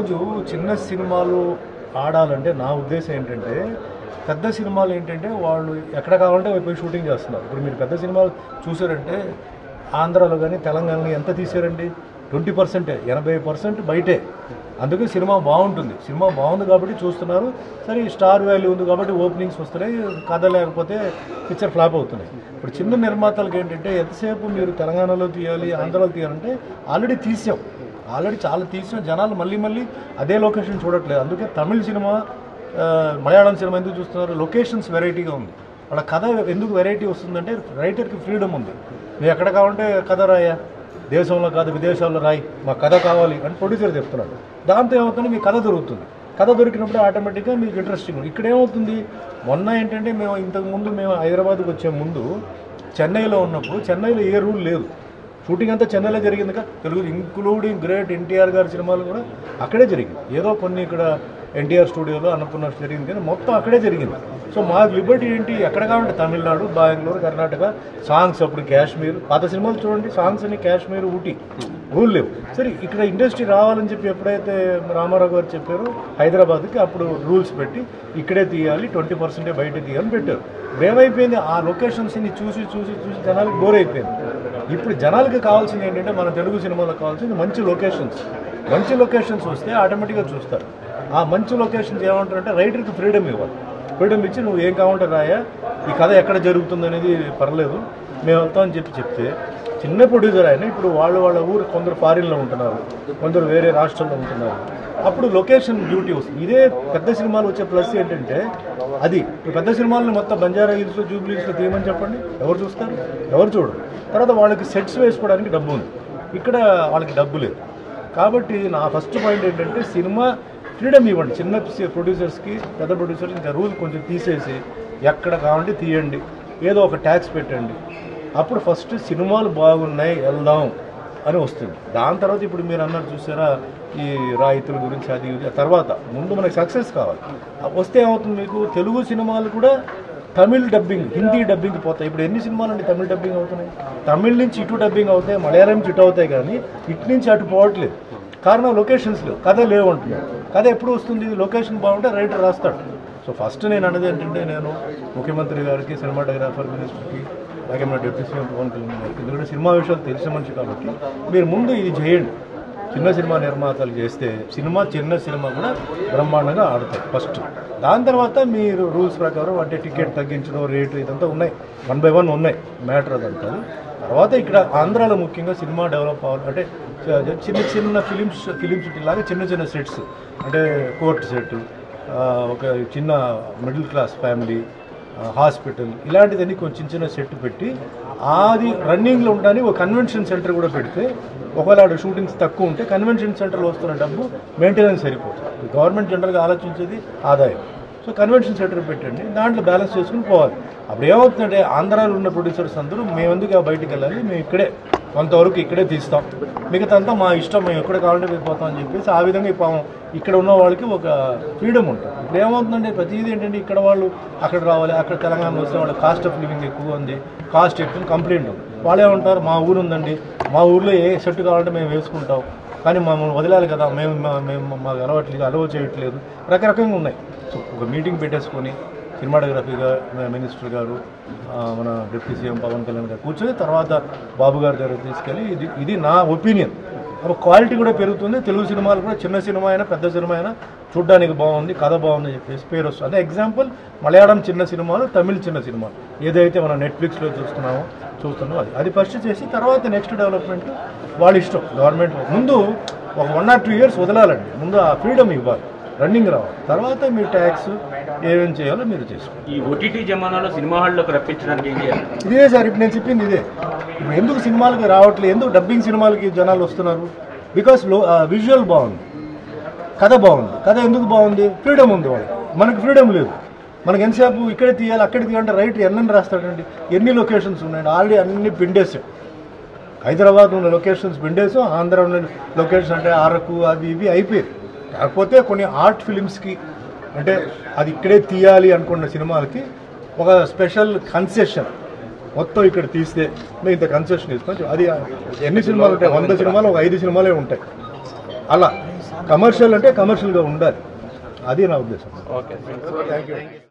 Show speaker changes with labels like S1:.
S1: ఈరోజు చిన్న సినిమాలు ఆడాలంటే నా ఉద్దేశం ఏంటంటే పెద్ద సినిమాలు ఏంటంటే వాళ్ళు ఎక్కడ కావాలంటే పోయి షూటింగ్ చేస్తున్నారు ఇప్పుడు మీరు పెద్ద సినిమాలు చూసారంటే ఆంధ్రాలో కానీ తెలంగాణలో ఎంత తీసారండి ట్వంటీ పర్సెంటే ఎనభై పర్సెంట్ బయటే అందుకే సినిమా బాగుంటుంది సినిమా బాగుంది కాబట్టి చూస్తున్నారు సరే స్టార్ వాల్యూ ఉంది కాబట్టి ఓపెనింగ్స్ వస్తున్నాయి కథ లేకపోతే పిక్చర్ ఫ్లాప్ అవుతున్నాయి ఇప్పుడు చిన్న నిర్మాతలకు ఏంటంటే ఎంతసేపు మీరు తెలంగాణలో తీయాలి ఆంధ్రాలో తీయాలంటే ఆల్రెడీ తీసాం ఆల్రెడీ చాలా తీసిన జనాలు మళ్ళీ మళ్ళీ అదే లొకేషన్ చూడట్లేదు అందుకే తమిళ సినిమా ఆ, మలయాళం సినిమా ఎందుకు చూస్తున్నారు లొకేషన్స్ వెరైటీగా ఉంది వాళ్ళ కథ ఎందుకు వెరైటీ వస్తుందంటే రైటర్కి ఫ్రీడమ్ ఉంది నువ్వు ఎక్కడ కావాలంటే కథ రాయా దేశంలో కాదు విదేశాల్లో రాయి మా కథ కావాలి అని ప్రొడ్యూసర్ చెప్తున్నాడు దాంతో ఏమవుతుంది మీ కథ దొరుకుతుంది కథ దొరికినప్పుడు ఆటోమేటిక్గా మీకు ఇంట్రెస్టింగ్ ఉంది. ఇక్కడ ఏమవుతుంది మొన్న ఏంటంటే మేము ఇంతకు ముందు మేము హైదరాబాద్కి వచ్చే ముందు చెన్నైలో ఉన్నప్పుడు చెన్నైలో ఏ రూల్ లేదు షూటింగ్ అంతా చెన్నైలో జరిగింది కదా తెలుగు ఇంక్లూడింగ్ గ్రేట్ ఎన్టీఆర్ గారి సినిమాలు కూడా అక్కడే జరిగింది ఏదో కొన్ని ఇక్కడ ఎన్టీఆర్ స్టూడియోలో అన్నపూర్ణ జరిగింది కానీ మొత్తం అక్కడే జరిగింది సో మా లిబర్టీ ఏంటి ఎక్కడ కావాలంటే తమిళనాడు బెంగళూరు కర్ణాటక సాంగ్స్ అప్పుడు కాశ్మీర్ పాత సినిమాలు చూడండి సాంగ్స్ అన్ని కాశ్మీర్ ఊటీ రూల్ లేవు సరే ఇక్కడ ఇండస్ట్రీ రావాలని చెప్పి ఎప్పుడైతే రామారావు గారు చెప్పారో హైదరాబాద్కి అప్పుడు రూల్స్ పెట్టి ఇక్కడే తీయాలి ట్వంటీ పర్సెంటే బయట తీయాలని పెట్టారు ఇప్పుడు ఏమైపోయింది ఆ లొకేషన్స్ని చూసి చూసి చూసి జనాలకు బోర్ అయిపోయింది ఇప్పుడు జనాలకి కావాల్సింది ఏంటంటే మన తెలుగు సినిమాలకు కావాల్సింది మంచి లొకేషన్స్ మంచి లొకేషన్స్ వస్తే ఆటోమేటిక్గా చూస్తారు ఆ మంచి లొకేషన్స్ ఏమంటారంటే రైటర్కి ఫ్రీడమ్ ఇవ్వాలి ఫ్రీడమ్ ఇచ్చి నువ్వు ఏం కావాలంటే రాయా ఈ కథ ఎక్కడ జరుగుతుంది అనేది పర్లేదు మేము వెళ్తామని చెప్పి చెప్తే చిన్న ప్రొడ్యూసర్ ఆయన ఇప్పుడు వాళ్ళు వాళ్ళ ఊరు కొందరు ఫారిన్లో ఉంటున్నారు కొందరు వేరే రాష్ట్రంలో ఉంటున్నారు అప్పుడు లొకేషన్ బ్యూటీ వస్తుంది ఇదే పెద్ద సినిమాలు వచ్చే ప్లస్ ఏంటంటే అది ఇప్పుడు పెద్ద సినిమాలను మొత్తం బంజారా హిల్స్లో జూబ్లీస్లో తీయమని చెప్పండి ఎవరు చూస్తారు ఎవరు చూడరు తర్వాత వాళ్ళకి సెట్స్ వేసుకోవడానికి డబ్బు ఉంది ఇక్కడ వాళ్ళకి డబ్బు లేదు కాబట్టి నా ఫస్ట్ పాయింట్ ఏంటంటే సినిమా ఫ్రీడమ్ ఇవ్వండి చిన్న ప్రొడ్యూసర్స్కి పెద్ద ప్రొడ్యూసర్స్ ఇంకా రూల్ కొంచెం తీసేసి ఎక్కడ కావాలంటే తీయండి ఏదో ఒక ట్యాక్స్ పెట్టండి అప్పుడు ఫస్ట్ సినిమాలు బాగున్నాయి వెళ్దాం అని వస్తుంది దాని తర్వాత ఇప్పుడు మీరు అన్నారు చూసారా ఈ రాయితీల గురించి అది ఇది తర్వాత ముందు మనకి సక్సెస్ కావాలి వస్తే ఏమవుతుంది మీకు తెలుగు సినిమాలు కూడా తమిళ్ డబ్బింగ్ హిందీ డబ్బింగ్ పోతాయి ఇప్పుడు ఎన్ని సినిమాలు అండి తమిళ్ డబ్బింగ్ అవుతున్నాయి తమిళ్ నుంచి ఇటు డబ్బింగ్ అవుతాయి మలయాళం నుంచి ఇటు అవుతాయి కానీ ఇటు నుంచి అటు పోవట్లేదు కారణం లొకేషన్స్ లేవు కథ లేవు అంటున్నారు కథ ఎప్పుడు వస్తుంది లొకేషన్ బాగుంటే రైటర్ రాస్తాడు సో ఫస్ట్ నేను అన్నది ఏంటంటే నేను ముఖ్యమంత్రి గారికి సినిమాటోగ్రాఫర్ మినిస్టర్కి అలాగే మన డిప్యూటీ సీఎం పవన్ కళ్యాణ్ గారికి ఎందుకంటే సినిమా విషయాలు తెలిసిన మనిషి కాబట్టి మీరు ముందు ఇది చేయండి చిన్న సినిమా నిర్మాతలు చేస్తే సినిమా చిన్న సినిమా కూడా బ్రహ్మాండంగా ఆడతాయి ఫస్ట్ దాని తర్వాత మీరు రూల్స్ ప్రకారం అంటే టికెట్ తగ్గించడం రేటు ఇదంతా ఉన్నాయి వన్ బై వన్ ఉన్నాయి మ్యాటర్ అదంతా తర్వాత ఇక్కడ ఆంధ్రాలో ముఖ్యంగా సినిమా డెవలప్ అవ్వాలి అంటే చ- చిన్న చిన్న ఫిలిమ్స్ ఫిలిం సిటీ లాగా చిన్న చిన్న సెట్స్ అంటే కోర్ట్ సెట్ ఒక చిన్న మిడిల్ క్లాస్ ఫ్యామిలీ హాస్పిటల్ ఇలాంటిదన్నీ కొంచెం చిన్న చిన్న సెట్ పెట్టి అది రన్నింగ్లో ఉండడానికి ఒక కన్వెన్షన్ సెంటర్ కూడా పెడితే ఒకవేళ ఆడ షూటింగ్స్ తక్కువ ఉంటే కన్వెన్షన్ సెంటర్లో వస్తున్న డబ్బు మెయింటెనెన్స్ సరిపోతుంది గవర్నమెంట్ జనరల్గా ఆలోచించేది ఆదాయం సో కన్వెన్షన్ సెంటర్ పెట్టండి దాంట్లో బ్యాలెన్స్ చేసుకుని పోవాలి అప్పుడు ఏమవుతుందంటే ఆంధ్రాలో ఉన్న ప్రొడ్యూసర్స్ అందరూ మేము ఎందుకు బయటికి వెళ్ళాలి మేము ఇక్కడే కొంతవరకు ఇక్కడే తీస్తాం మిగతా అంతా మా ఇష్టం మేము ఎక్కడ కావాలంటే వెళ్ళిపోతాం అని చెప్పేసి ఆ విధంగా ఇప్పుడు ఇక్కడ ఉన్న వాళ్ళకి ఒక ఫ్రీడమ్ ఉంటుంది ఇప్పుడు ఏమవుతుందంటే ప్రతిదీ ఏంటంటే ఇక్కడ వాళ్ళు అక్కడ రావాలి అక్కడ తెలంగాణలో వస్తే వాళ్ళ కాస్ట్ ఆఫ్ లివింగ్ ఎక్కువ ఉంది కాస్ట్ ఎక్కువ కంప్లైంట్ ఉంది వాళ్ళు ఏమంటారు మా ఊరు ఉందండి మా ఊర్లో ఏ సెట్ కావాలంటే మేము వేసుకుంటాం కానీ మమ్మల్ని వదిలాలి కదా మేము మా- మేము మాకు అలవాట్లేదు అలవ చేయట్లేదు రకరకంగా ఉన్నాయి సో ఒక మీటింగ్ పెట్టేసుకొని సినిమాటోగ్రఫీగా మినిస్టర్ గారు ఆ, మన డిప్యూటీ సీఎం పవన్ కళ్యాణ్ గారు కూర్చొని తర్వాత బాబు గారి దగ్గర తీసుకెళ్ళి ఇది ఇది నా ఒపీనియన్ అప్పుడు క్వాలిటీ కూడా పెరుగుతుంది తెలుగు సినిమాలు కూడా చిన్న సినిమా అయినా పెద్ద సినిమా అయినా చూడ్డానికి బాగుంది కథ బాగుంది అని చెప్పేసి పేరు వస్తుంది అదే ఎగ్జాంపుల్ మలయాళం చిన్న సినిమాలు తమిళ్ చిన్న సినిమాలు ఏదైతే మనం నెట్ఫ్లిక్స్లో చూస్తున్నామో చూస్తున్నామో అది అది ఫస్ట్ చేసి తర్వాత నెక్స్ట్ డెవలప్మెంట్ వాళ్ళ ఇష్టం గవర్నమెంట్ ముందు ఒక వన్ ఆర్ టూ ఇయర్స్ వదలాలండి ముందు ఆ ఫ్రీడమ్ ఇవ్వాలి రన్నింగ్ రావాలి తర్వాత మీరు ట్యాక్స్ ఏమేమి చేయాలో మీరు చేసుకోండి
S2: ఈ ఓటీటీ జమానాలో సినిమా హాల్లోకి రప్పించడానికి ఏం చేయాలి
S1: ఇదే సార్ ఇప్పుడు నేను చెప్పింది ఇదే ఇప్పుడు ఎందుకు సినిమాలకి రావట్లేదు ఎందుకు డబ్బింగ్ సినిమాలకి జనాలు వస్తున్నారు బికాస్ లో విజువల్ బాగుంది కథ బాగుంది కథ ఎందుకు బాగుంది ఫ్రీడమ్ ఉంది వాళ్ళకి మనకి ఫ్రీడమ్ లేదు మనకి ఎంతసేపు ఇక్కడే తీయాలి అక్కడ తీయాలంటే రైట్ ఎన్నని రాస్తాడండి ఎన్ని లొకేషన్స్ ఉన్నాయండి ఆల్రెడీ అన్ని పిండేసాం హైదరాబాద్ ఉన్న లొకేషన్స్ పిండేసాం ఆంధ్ర ఉన్న లొకేషన్ అంటే అరకు అది ఇవి అయిపోయింది కాకపోతే కొన్ని ఆర్ట్ ఫిలిమ్స్కి అంటే అది ఇక్కడే తీయాలి అనుకున్న సినిమాలకి ఒక స్పెషల్ కన్సెషన్ మొత్తం ఇక్కడ తీస్తే మేము ఇంత కన్సెషన్ ఇస్తాం అది ఎన్ని సినిమాలు ఉంటాయి వంద సినిమాలు ఒక ఐదు సినిమాలే ఉంటాయి అలా కమర్షియల్ అంటే కమర్షియల్గా ఉండాలి అది నా ఉద్దేశం
S2: ఓకే
S1: థ్యాంక్ యూ